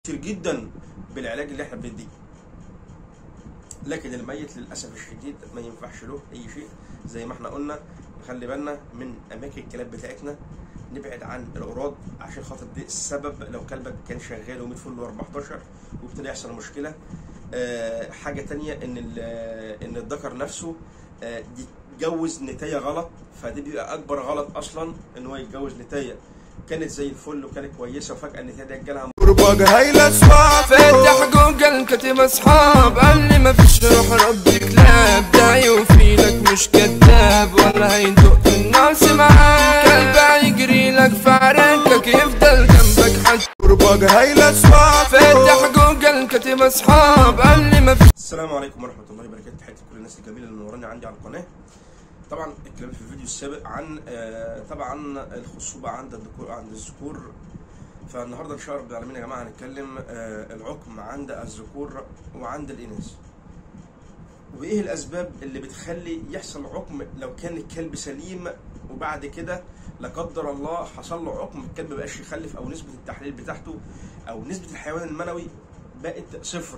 كتير جدا بالعلاج اللي احنا بنديه لكن الميت للاسف الشديد ما ينفعش له اي شيء زي ما احنا قلنا نخلي بالنا من اماكن الكلاب بتاعتنا نبعد عن القراض عشان خاطر دي السبب لو كلبك كان شغال و100 فل و14 وابتدى يحصل مشكله آه حاجه تانية ان ال- ان الذكر نفسه آه دي يتجوز نتايه غلط فدي بيبقى اكبر غلط اصلا ان هو يتجوز نتايه كانت زي الفل وكانت كويسه وفجاه النتايه دي جالها قربك هاي الاسباب فتح جوجل كاتب اصحاب قال لي مفيش روح ربي كلاب ده يوفيلك مش كذاب ولا هيدق الناس معاك كلب يجري لك في عركك يفضل جنبك حتى قربك هاي الاسباب فتح جوجل كاتب اصحاب قال لي مفيش السلام عليكم ورحمه الله وبركاته تحياتي لكل الناس الجميله اللي منوراني عندي على القناه طبعا اتكلمت في الفيديو السابق عن آه، طبعا الخصوبه عند الذكور عند الذكور فالنهارده ان شاء الله رب العالمين يا جماعه هنتكلم آه، العقم عند الذكور وعند الاناث وايه الاسباب اللي بتخلي يحصل عقم لو كان الكلب سليم وبعد كده لا قدر الله حصل له عقم الكلب مبقاش يخلف او نسبه التحليل بتاعته او نسبه الحيوان المنوي بقت صفر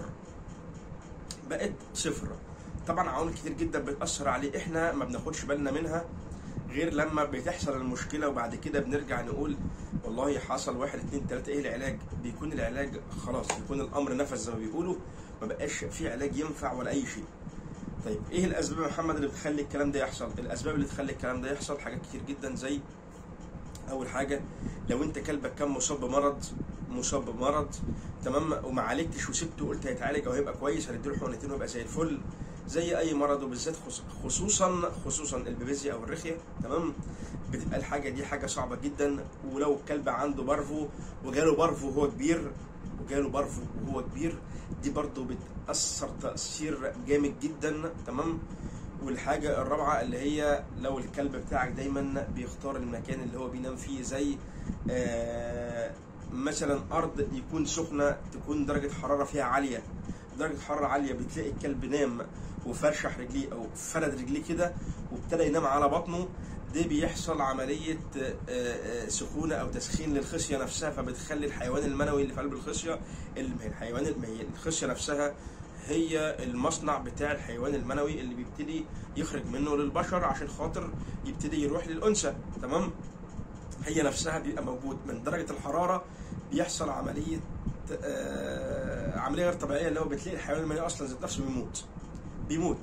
بقت صفر طبعا عوامل كتير جدا بتاثر عليه احنا ما بناخدش بالنا منها غير لما بتحصل المشكله وبعد كده بنرجع نقول والله حصل واحد اتنين تلاته ايه العلاج بيكون العلاج خلاص بيكون الامر نفذ زي ما بيقولوا ما بقاش في علاج ينفع ولا اي شيء طيب ايه الاسباب يا محمد اللي بتخلي الكلام ده يحصل الاسباب اللي تخلي الكلام ده يحصل حاجات كتير جدا زي اول حاجه لو انت كلبك كان مصاب بمرض مصاب بمرض تمام وما عالجتش وسبته وقلت هيتعالج او هيبقى كويس هنديله حقنتين ويبقى زي الفل زي اي مرض وبالذات خص- خصوصا خصوصا البيبيزيا او الرخيه تمام بتبقى الحاجه دي حاجه صعبه جدا ولو الكلب عنده بارفو وجاله بارفو وهو كبير وجاله بارفو وهو كبير دي برضو بتاثر تاثير جامد جدا تمام والحاجة الرابعة اللي هي لو الكلب بتاعك دايما بيختار المكان اللي هو بينام فيه زي آه مثلا أرض يكون سخنة تكون درجة حرارة فيها عالية درجة حرارة عالية بتلاقي الكلب نام وفرشح رجليه أو فرد رجليه كده وابتدى ينام على بطنه ده بيحصل عملية آه، آه، سخونة أو تسخين للخصية نفسها فبتخلي الحيوان المنوي اللي في قلب الخصية اللي ما هي الحيوان ما هي الخصية نفسها هي المصنع بتاع الحيوان المنوي اللي بيبتدي يخرج منه للبشر عشان خاطر يبتدي يروح للأنثى تمام هي نفسها بيبقى موجود من درجة الحرارة بيحصل عملية آه عملية غير طبيعية اللي هو بتلاقي الحيوان المنوي أصلا ذات نفسه بيموت بيموت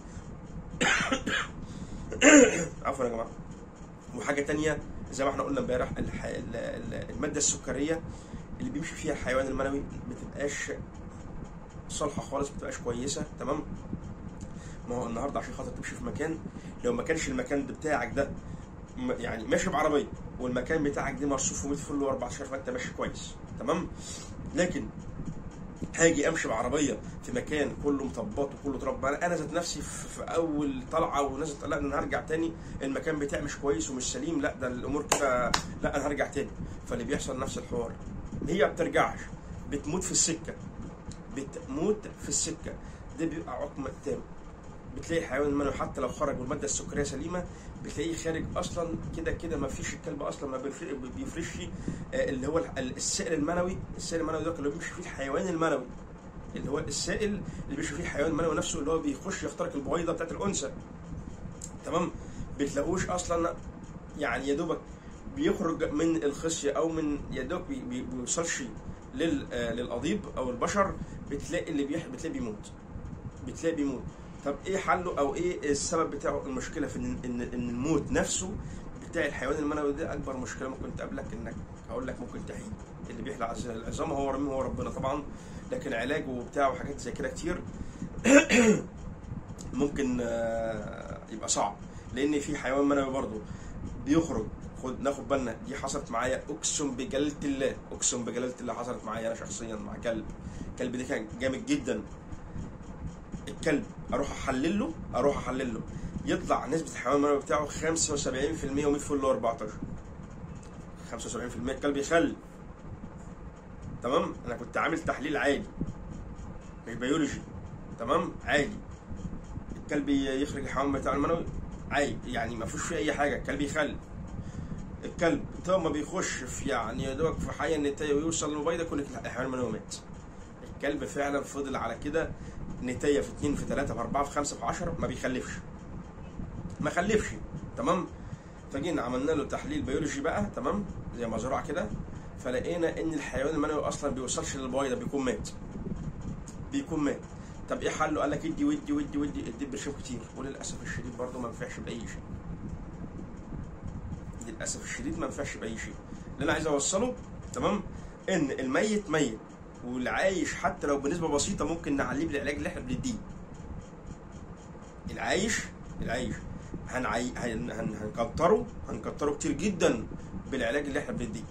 عفوا يا جماعة وحاجة تانية زي ما احنا قلنا امبارح الح... ال- ال- المادة السكرية اللي بيمشي فيها الحيوان المنوي بتبقاش صالحه خالص ما بتبقاش كويسه تمام ما هو النهارده عشان خاطر تمشي في مكان لو ما كانش المكان ده بتاعك ده م- يعني ماشي بعربيه والمكان بتاعك ده مرصوف و100 فل و14 فانت ماشي كويس تمام لكن هاجي امشي بعربيه في مكان كله مطبات وكله تراب انا انا ذات نفسي في في اول طلعه وناس لا ده انا هرجع تاني المكان بتاعي مش كويس ومش سليم لا ده الامور كده لا انا هرجع تاني فاللي بيحصل نفس الحوار هي ما بترجعش بتموت في السكه بتموت في السكه ده بيبقى عقم تام بتلاقي الحيوان المنوي حتى لو خرج والماده السكريه سليمه بتلاقيه خارج اصلا كده كده ما فيش الكلب اصلا ما بيفرق- بيفرش آه، اللي هو ال- السائل المنوي السائل المنوي ده اللي بيمشي فيه الحيوان المنوي اللي هو السائل اللي بيمشي فيه الحيوان المنوي نفسه اللي هو بيخش يخترق البويضه بتاعت الانثى تمام بتلاقوش اصلا يعني يا دوبك بيخرج من الخصيه او من يا دوب بي- بي- بيوصلش لل آه، للقضيب او البشر بتلاقي اللي بيح بتلاقي بيموت بتلاقي بيموت طب ايه حله او ايه السبب بتاعه المشكله في ان ان, إن الموت نفسه بتاع الحيوان المنوي ده اكبر مشكله ممكن تقابلك انك هقول لك ممكن تحيد اللي بيحلق عز- العظام هو رميه هو ربنا طبعا لكن علاجه وبتاع وحاجات زي كده كتير ممكن آه، يبقى صعب لان في حيوان منوي برضه بيخرج خد ناخد بالنا دي حصلت معايا اقسم بجلاله الله اقسم بجلاله الله حصلت معايا انا شخصيا مع كلب الكلب ده كان جامد جدا الكلب اروح احلل له اروح احلل له يطلع نسبه الحيوان المنوي بتاعه 75% و100 فل 14 75% الكلب يخل تمام انا كنت عامل تحليل عادي مش بيولوجي تمام عادي الكلب يخرج الحيوان بتاعه المنوي عادي يعني ما فيهوش فيه اي حاجه الكلب يخل الكلب طول ما بيخش في يعني يا دوبك في حي النتايه ويوصل للبيضه يكون الحيوان المنوي مات كلب فعلا فضل على كده نتايه في اتنين في تلاته في اربعه في خمسه في عشره ما بيخلفش ما خلفش تمام فجينا عملنا له تحليل بيولوجي بقى تمام زي مزرعه كده فلقينا ان الحيوان المنوي اصلا بيوصلش للبويضه بيكون مات بيكون مات طب ايه حله؟ قال لك ادي ودي ودي ودي ادي برشام كتير وللاسف الشديد برضه ما نفعش باي شيء. للاسف الشديد ما نفعش باي شيء. اللي انا عايز اوصله تمام ان الميت ميت واللي عايش حتى لو بنسبه بسيطه ممكن نعليه بالعلاج اللي احنا بنديه. العايش العايش هنعي... هن... هن... هنكتره هنكتره كتير جدا بالعلاج اللي احنا بنديه.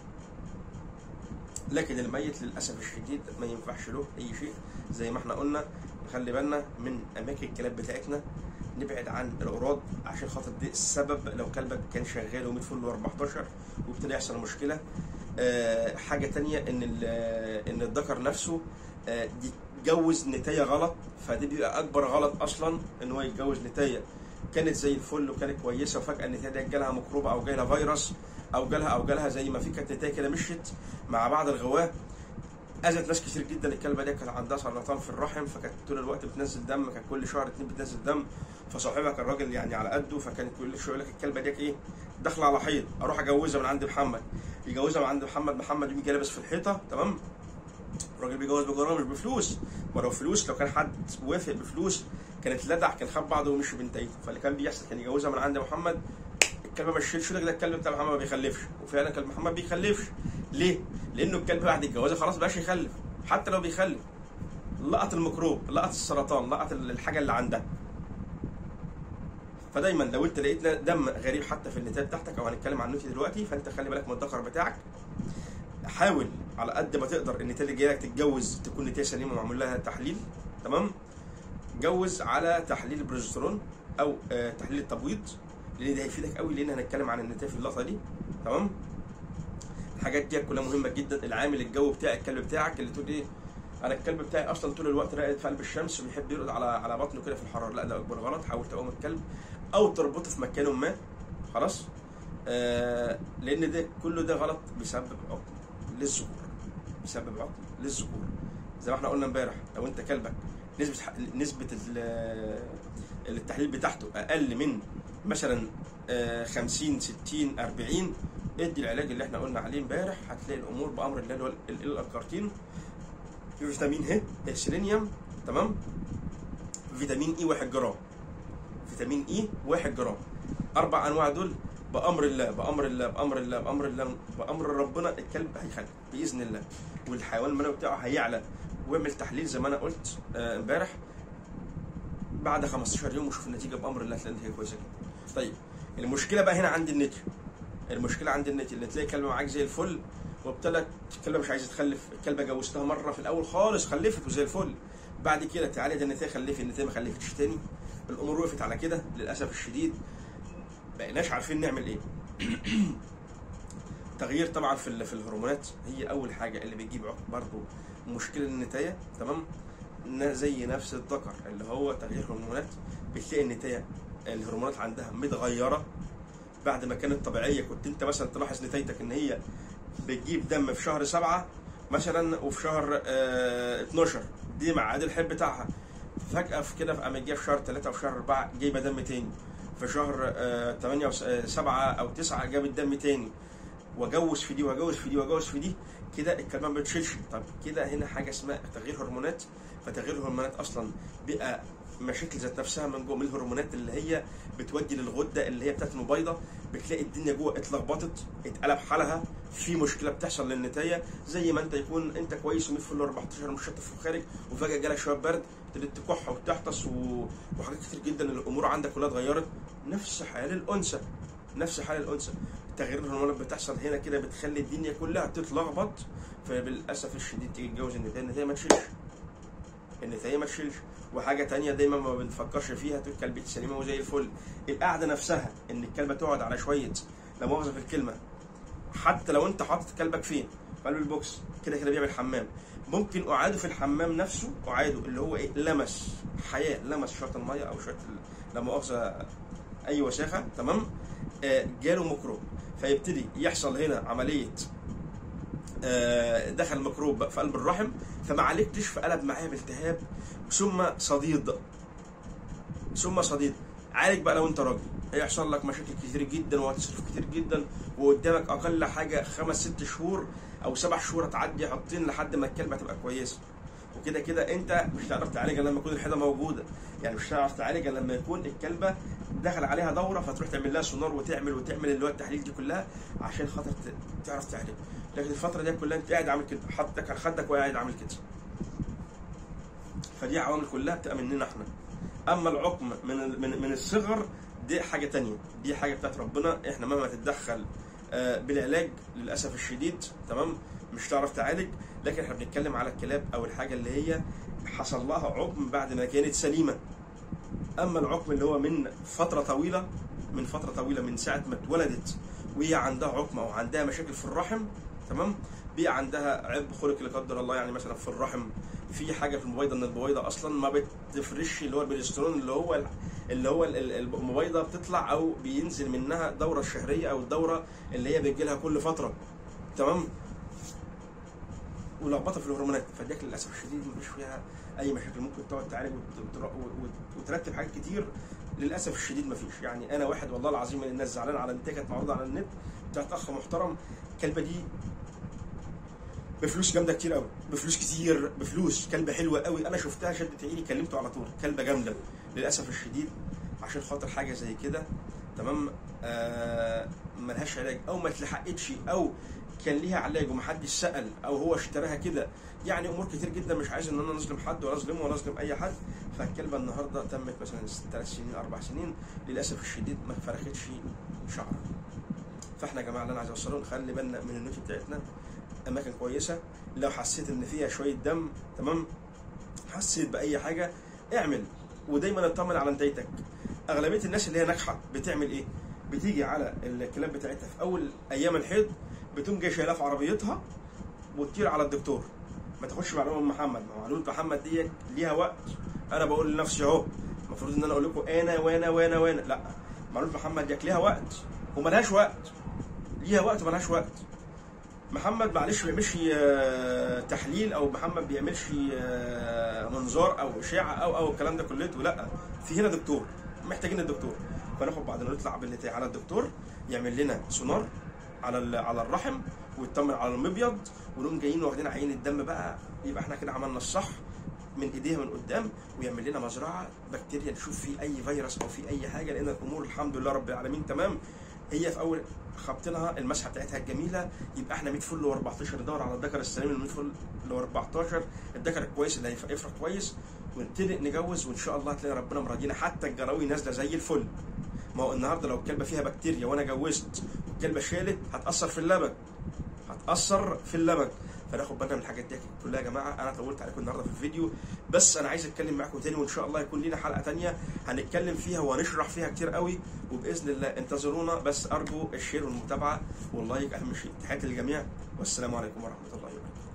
لكن الميت للاسف الشديد ما ينفعش له اي شيء زي ما احنا قلنا نخلي بالنا من اماكن الكلاب بتاعتنا نبعد عن القراض عشان خاطر دي السبب لو كلبك كان شغال و100 فل و14 وابتدى يحصل مشكله آه حاجه تانية ان ال- ان الذكر نفسه آه يتجوز نتايه غلط فدي بيبقى اكبر غلط اصلا ان هو يتجوز نتايه كانت زي الفل وكانت كويسه وفجاه النتايه دي جالها ميكروب او جالها فيروس او جالها او جالها زي ما في كانت نتايه كده مشيت مع بعض الغواه اذت ناس كتير جدا الكلبه دي كانت عندها سرطان في الرحم فكانت طول الوقت بتنزل دم كانت كل شهر اتنين بتنزل دم فصاحبها كان راجل يعني على قده فكان كل شويه يقول لك الكلبه دي ايه داخله على حيط اروح اجوزها من عند محمد يجوزها من عند محمد محمد يجي لابس في الحيطه تمام الراجل بيجوز بجرام مش بفلوس ما لو فلوس لو كان حد وافق بفلوس كانت لدع كان خد بعضه ومشي بنتين فاللي كان بيحصل كان يجوزها من عند محمد الكلب ما تشيلش ده الكلب بتاع محمد ما بيخلفش وفعلا كلب محمد بيخلفش ليه؟ لانه الكلب بعد الجوازه خلاص بقاش يخلف حتى لو بيخلف لقط الميكروب لقط السرطان لقط الحاجه اللي عندها فدايما لو انت لقيت دم غريب حتى في النتايه بتاعتك او هنتكلم عن النوتي دلوقتي فانت خلي بالك من الذكر بتاعك حاول على قد ما تقدر النتايه اللي جايه لك تتجوز تكون نتايه سليمه ومعمول لها تحليل تمام جوز على تحليل البروجسترون او آه تحليل التبويض لان ده هيفيدك قوي لان هنتكلم عن النتايه في اللقطه دي تمام الحاجات دي كلها مهمه جدا العامل الجو بتاع الكلب بتاعك اللي تقول ايه انا الكلب بتاعي اصلا طول الوقت راقد في قلب الشمس وبيحب يرقد على على بطنه كده في الحراره لا ده اكبر غلط حاول تقوم الكلب او تربطه في مكان ما خلاص آه لان ده كله ده غلط بيسبب عقم للذكور بيسبب عقم للذكور زي ما احنا قلنا امبارح لو انت كلبك نسبه نسبه التحليل بتاعته اقل من مثلا آه 50 60 40 ادي العلاج اللي احنا قلنا عليه امبارح هتلاقي الامور بامر الله اللي هو الكارتين فيتامين ه السيلينيوم تمام فيتامين اي 1 جرام فيتامين اي 1 جرام اربع انواع دول بامر الله بامر الله بامر الله بامر الله بامر ربنا الكلب هيخلف باذن الله والحيوان المنوي بتاعه هيعلى واعمل تحليل زي ما انا قلت امبارح آه بعد 15 يوم وشوف النتيجه بامر الله هتلاقي النتيجه كويسه جدا طيب المشكله بقى هنا عند النتي المشكله عند النتي اللي تلاقي كلبه معاك زي الفل وابتدت الكلبه مش عايزه تخلف الكلبه جوزتها مره في الاول خالص خلفت وزي الفل بعد كده تعالى ده النتيه خلفت النتيه ما خلفتش تاني الامور وقفت على كده للاسف الشديد بقيناش عارفين نعمل ايه تغيير طبعا في في الهرمونات هي اول حاجه اللي بتجيب برضه مشكله النتايه تمام زي نفس الذكر اللي هو تغيير هرمونات بتلاقي النتايه الهرمونات عندها متغيره بعد ما كانت طبيعيه كنت انت مثلا تلاحظ نتايتك ان هي بتجيب دم في شهر سبعة مثلا وفي شهر اه 12 دي ميعاد الحب بتاعها فجأة في كده في قامت جايه في شهر 3 وفي شهر 4 جايبة دم تاني في شهر اه 8 7 او 9 جابت دم تاني واجوز في دي واجوز في دي واجوز في دي كده الكلمه ما بتشيلش طب كده هنا حاجه اسمها تغيير هرمونات فتغيير الهرمونات اصلا بيبقى مشاكل ذات نفسها من جوه من الهرمونات اللي هي بتودي للغده اللي هي بتاعت المبيضه بتلاقي الدنيا جوه اتلخبطت اتقلب حالها في مشكله بتحصل للنتايه زي ما انت يكون انت كويس و100 فل 14 مشطف في الخارج وفجاه جالك شويه برد ابتديت تكح وتحتص و... وحاجات كتير جدا الامور عندك كلها اتغيرت نفس حال الانثى نفس حال الانثى تغيير الهرمونات بتحصل هنا كده بتخلي الدنيا كلها تتلخبط فبالاسف الشديد تيجي تتجوز النتايه النتايه ما تشيلش النتايه ما تشيلش وحاجه تانية دايما ما بنفكرش فيها تقول كلبتي سليمه وزي الفل القعده نفسها ان الكلبه تقعد على شويه لا مؤاخذه في الكلمه حتى لو انت حاطط كلبك فين في قلب البوكس كده كده بيعمل حمام ممكن اعاده في الحمام نفسه اعاده اللي هو ايه لمس حياه لمس شويه الميه او شويه لا مؤاخذه اي وساخه تمام آه جاله ميكروب فيبتدي يحصل هنا عمليه آه، دخل ميكروب في قلب الرحم فما عالجتش فقلب معايا بالتهاب ثم صديد ثم صديد عالج بقى لو انت راجل هيحصل لك مشاكل كتير جدا وهتصرف كتير جدا وقدامك اقل حاجه خمس ست شهور او سبع شهور هتعدي حاطين لحد ما الكلبه تبقى كويسه وكده كده انت مش هتعرف تعالجها لما يكون الحيضه موجوده يعني مش هتعرف تعالجها لما يكون الكلبه دخل عليها دوره فتروح تعمل لها سونار وتعمل وتعمل اللي هو التحليل دي كلها عشان خاطر ت- تعرف تعالج لكن الفتره دي كلها انت قاعد عامل كده حاطك على خدك وقاعد عامل كده فدي عوامل كلها بتبقى مننا احنا اما العقم من ال- من من الصغر دي حاجه تانية دي حاجه بتاعت ربنا احنا مهما تتدخل آه، بالعلاج للاسف الشديد تمام مش هتعرف تعالج لكن احنا بنتكلم على الكلاب او الحاجه اللي هي حصل لها عقم بعد ما كانت سليمه اما العقم اللي هو من فتره طويله من فتره طويله من ساعه ما اتولدت وهي عندها عقم او عندها مشاكل في الرحم تمام بيبقى عندها عيب خلق لا قدر الله يعني مثلا في الرحم في حاجه في المبيضه ان البويضه اصلا ما بتفرش اللي هو البروجسترون اللي هو اللي هو ال- ال- المبيضه بتطلع او بينزل منها الدوره الشهريه او الدوره اللي هي بيجي لها كل فتره تمام ولخبطه في الهرمونات فديك للاسف الشديد مفيش فيها اي مشاكل ممكن تقعد تعالج وت- وت- وت- وترتب حاجات كتير للاسف الشديد مفيش يعني انا واحد والله العظيم من الناس زعلان على النتيجه كانت معروضه على النت بتاعت اخ محترم الكلبه دي بفلوس جامده كتير قوي بفلوس كتير بفلوس كلبه حلوه قوي انا شفتها شدت عيني كلمته على طول كلبه جامده للاسف الشديد عشان خاطر حاجه زي كده تمام آه ملهاش علاج او ما اتلحقتش او كان ليها علاج ومحدش سال او هو اشتراها كده يعني امور كتير جدا مش عايز ان انا نظلم حد ولا اظلمه ولا اظلم اي حد فالكلبه النهارده تمت مثلا ثلاث سنين اربع سنين للاسف الشديد ما فرختش شعر فاحنا يا جماعه اللي انا عايز اوصله نخلي بالنا من النوت بتاعتنا اماكن كويسه لو حسيت ان فيها شويه دم تمام حسيت باي حاجه اعمل ودايما اطمن على نتيجتك اغلبيه الناس اللي هي ناجحه بتعمل ايه بتيجي على الكلاب بتاعتها في اول ايام الحيض بتقوم جايه شايلها في عربيتها وتطير على الدكتور ما تاخدش معلومه من محمد ما هو معلومه محمد دي ليها وقت انا بقول لنفسي اهو المفروض ان انا اقول لكم انا وانا وانا وانا لا معلومه محمد دي ليها وقت وملهاش وقت ليها وقت وملهاش وقت محمد معلش ما بيعملش آه، تحليل او محمد بيعملش آه، منظار او اشعه او او الكلام ده كلته لا في هنا دكتور محتاجين الدكتور فناخد بعضنا نطلع بالنتائج على الدكتور يعمل لنا سونار على ال- على الرحم ويطمن على المبيض ونقوم جايين واخدين عين الدم بقى يبقى احنا كده عملنا الصح من ايديها من قدام ويعمل لنا مزرعه بكتيريا نشوف فيه اي فيروس او في اي حاجه لان الامور الحمد لله رب العالمين تمام هي في اول خبطناها المسحه بتاعتها الجميله يبقى احنا 100 فل و14 ندور على الذكر السليم ال 100 فل و14 الذكر الكويس اللي هيف- هيفرح كويس ونبتدي نجوز وان شاء الله هتلاقي ربنا مراضينا حتى الجراوي نازله زي الفل ما هو النهارده لو الكلبه فيها بكتيريا وانا جوزت والكلبه شالت هتاثر في اللبن هتاثر في اللبن فناخد بالنا من الحاجات دي كلها يا جماعه انا طولت عليكم النهارده في الفيديو بس انا عايز اتكلم معاكم تاني وان شاء الله يكون لينا حلقه تانية هنتكلم فيها وهنشرح فيها كتير قوي وباذن الله انتظرونا بس ارجو الشير والمتابعه واللايك اهم شيء تحياتي للجميع والسلام عليكم ورحمه الله وبركاته